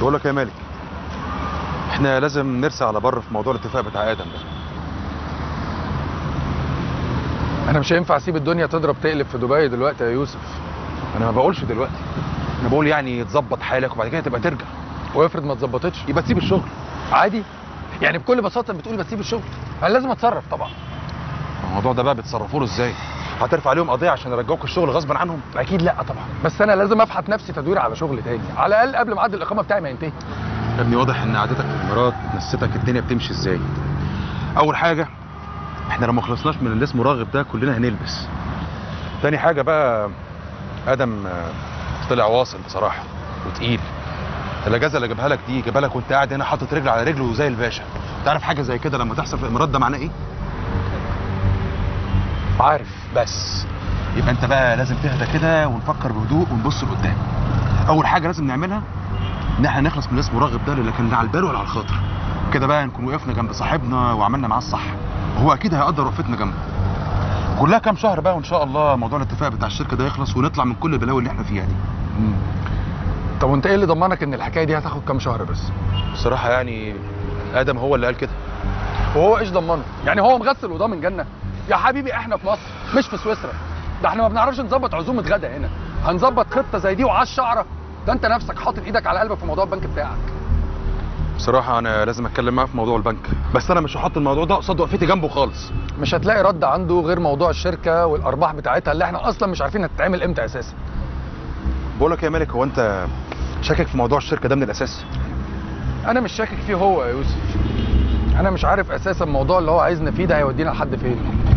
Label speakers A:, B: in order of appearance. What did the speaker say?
A: بقول لك يا مالك احنا لازم نرسى على بر في موضوع الاتفاق بتاع ادم ده
B: انا مش هينفع اسيب الدنيا تضرب تقلب في دبي دلوقتي يا يوسف
A: انا ما بقولش دلوقتي انا بقول يعني تظبط حالك وبعد كده تبقى ترجع
B: وافرض ما اتظبطتش
A: يبقى تسيب الشغل
B: عادي يعني بكل بساطه بتقول بسيب الشغل انا لازم اتصرف طبعا
A: الموضوع ده بقى بتصرفوا له ازاي هترفع عليهم قضيه عشان يرجعوك الشغل غصبا عنهم
B: اكيد لا طبعا بس انا لازم افحت نفسي تدوير على شغل تاني على الاقل قبل ميعاد الاقامه بتاعي ما ينتهي
A: يا ابني واضح ان قعدتك في الامارات نسيتك الدنيا بتمشي ازاي اول حاجه احنا لو ما خلصناش من اللي اسمه راغب ده كلنا هنلبس تاني حاجه بقى ادم آه، طلع واصل بصراحه وتقيل الاجازه اللي جابها لك دي جابها لك وانت قاعد هنا حاطط رجل على رجل وزي الباشا تعرف حاجه زي كده لما تحصل في الامارات ده معناه ايه
B: عارف
A: بس يبقى انت بقى لازم تهدى كده ونفكر بهدوء ونبص لقدام اول حاجه لازم نعملها ان احنا نخلص من اللي اسمه راغب ده اللي كان لا على البال ولا على الخاطر كده بقى نكون وقفنا جنب صاحبنا وعملنا معاه الصح وهو اكيد هيقدر وقفتنا جنبه كلها كام شهر بقى وان شاء الله موضوع الاتفاق بتاع الشركه ده يخلص ونطلع من كل البلاوي اللي احنا فيها دي
B: طب وانت ايه اللي ضمنك ان الحكايه دي هتاخد كام شهر بس
A: بصراحه يعني ادم هو اللي قال كده
B: وهو ايش ضمنه يعني هو مغسل وضامن جنه يا حبيبي احنا في مصر مش في سويسرا ده احنا ما بنعرفش نظبط عزومه غدا هنا هنظبط خطه زي دي وعلى الشعره ده انت نفسك حاطط ايدك على قلبك في موضوع البنك بتاعك
A: بصراحه انا لازم اتكلم معاه في موضوع البنك بس انا مش هحط الموضوع ده قصاد وقفتي جنبه خالص
B: مش هتلاقي رد عنده غير موضوع الشركه والارباح بتاعتها اللي احنا اصلا مش عارفين هتتعمل امتى اساسا
A: بقول لك يا مالك هو انت شاكك في موضوع الشركه ده من الاساس
B: انا مش شاكك فيه هو يا يوسف انا مش عارف اساسا الموضوع اللي هو عايزنا فيه ده هيودينا لحد فين